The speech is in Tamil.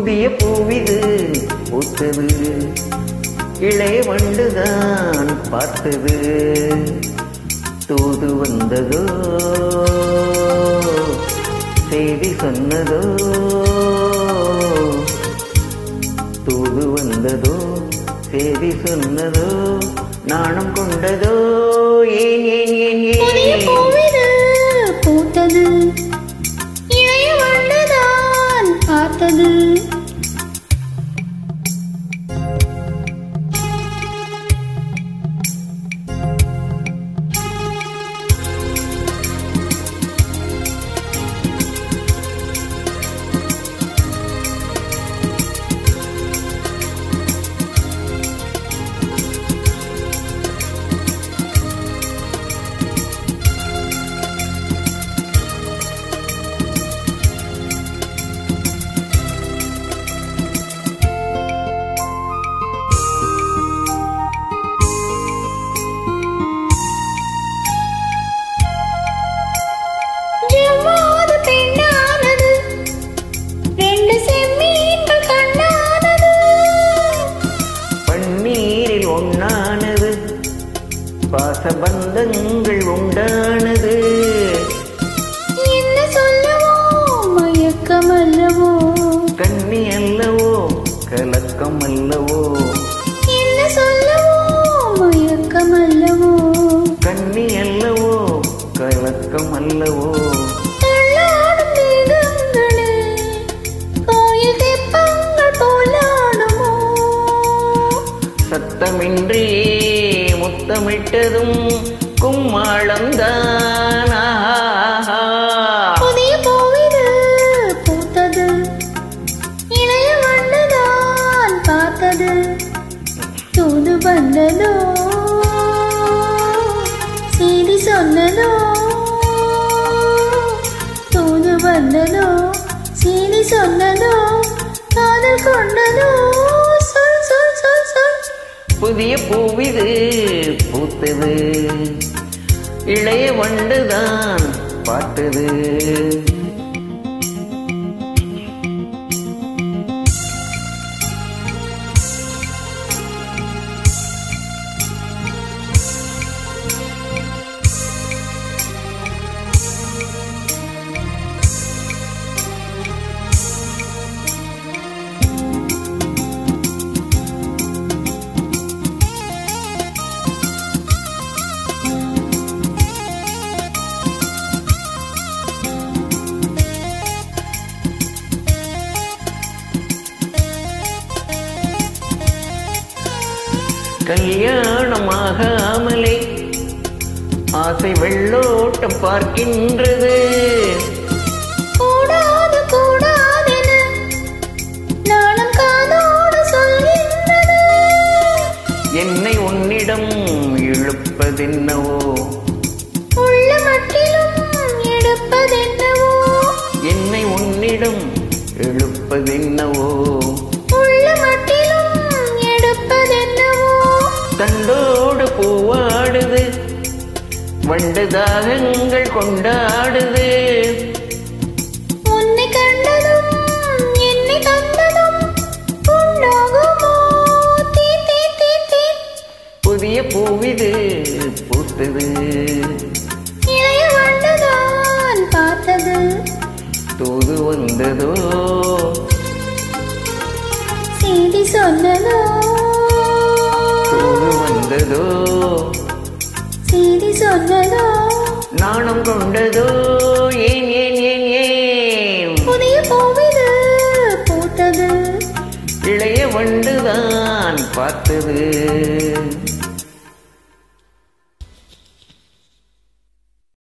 புதிய பூவிது பூத்தது இளைய வண்டுதான் பார்த்தது தூது வந்ததோ செய்தி சொன்னதோ தூது வந்ததோ செய்தி சொன்னதோ நாணம் கொண்டதோ ஏன் ஏன் ஏன் புதிய ஏன் பூவிது பூத்தது இளைய வண்டுதான் பார்த்தது ஜவ்வாது பெண்ணானது ரெண்டு செம்மீன்கள் கண்ணானது பன்னீரில் ஒண்ணானது பாசபந்தங்கள் உண்டானது என்ன சொல்லவோ மயக்கம் அல்லவோ கண்ணி அல்லவோ கலக்கம் அல்லவோ என்ன சொல்லவோ மயக்கம் அல்லவோ கண்ணி அல்லவோ கலக்கம் அல்லவோ தள்ளாடும் மேகங்களே கோயில் தெப்பங்கள் போலாடுமோ சத்தமின்றி முத்தமிட்டதும் கும்மாளம்தான் ஆஹா. புதிய பூவிது பூத்தது இளைய வண்டுதான் பார்த்தது தூது வந்ததோ செய்தி சொன்னதோ தூது வந்ததோ செய்தி சொன்னதோ காதல் கொண்டதோ சொல் சொல் சொல் சொல் புதிய பூவிது பூத்தது இளைய வண்டுதான் பார்த்தது கல்யாணமாகாமலே ஆசை வெள்ளோட்டம் பார்க்கின்றது கூடாது கூடாதென நாளும் காதோடு சொல்கின்றது என்னை உன்னிடம் இழுப்பதென்னவோ உள்ள மட்டிலும் எடுப்பதென்னவோ என்னை உன்னிடம் இழுப்பதென்னவோ உள்ள மட்டிலும் எடுப்பதென்னவோ தண்டோடு பூவாடுது வண்டு தாகங்கள் கொண்டாடுது உன்னை கண்டதும் என்னை கண்டதும் உண்டாகுமோ தீ தீ தீ தீ புதிய பூவிது பூத்தது இளைய வண்டுதான் பார்த்தது தூது வந்ததோ செய்தி சொன்னதோ தூது வந்ததோ செய்தி சொன்னதோ நாணம் கொண்டதோ ஏன் ஏன் ஏன் ஏன் புதிய பூவிது பூத்தது இளைய வண்டுதான் பார்த்தது